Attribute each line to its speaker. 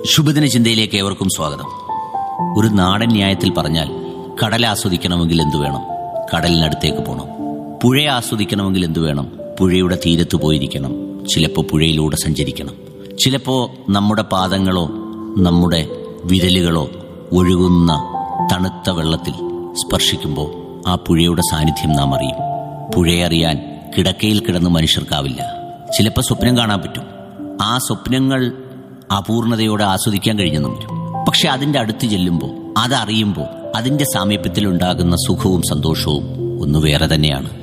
Speaker 1: ശുഭദിന ചിന്തയിലേക്ക് ഏവർക്കും സ്വാഗതം ഒരു നാടൻ ന്യായത്തിൽ പറഞ്ഞാൽ കടൽ ആസ്വദിക്കണമെങ്കിൽ എന്തു വേണം കടലിനടുത്തേക്ക് പോകണം പുഴയെ ആസ്വദിക്കണമെങ്കിൽ എന്തു വേണം പുഴയുടെ തീരത്ത് പോയിരിക്കണം ചിലപ്പോൾ പുഴയിലൂടെ സഞ്ചരിക്കണം ചിലപ്പോൾ നമ്മുടെ പാദങ്ങളോ നമ്മുടെ വിരലുകളോ ഒഴുകുന്ന തണുത്ത വെള്ളത്തിൽ സ്പർശിക്കുമ്പോൾ ആ പുഴയുടെ സാന്നിധ്യം നാം അറിയും പുഴയെ അറിയാൻ കിടക്കയിൽ കിടന്ന് മനുഷ്യർക്കാവില്ല ചിലപ്പോൾ സ്വപ്നം കാണാൻ പറ്റും ആ സ്വപ്നങ്ങൾ അപൂർണതയോടെ ആസ്വദിക്കാൻ കഴിഞ്ഞെന്നും വരും പക്ഷെ അതിന്റെ അടുത്ത് ചെല്ലുമ്പോൾ അതറിയുമ്പോൾ അതിന്റെ സാമീപ്യത്തിൽ ഉണ്ടാകുന്ന സുഖവും സന്തോഷവും ഒന്ന് വേറെ തന്നെയാണ്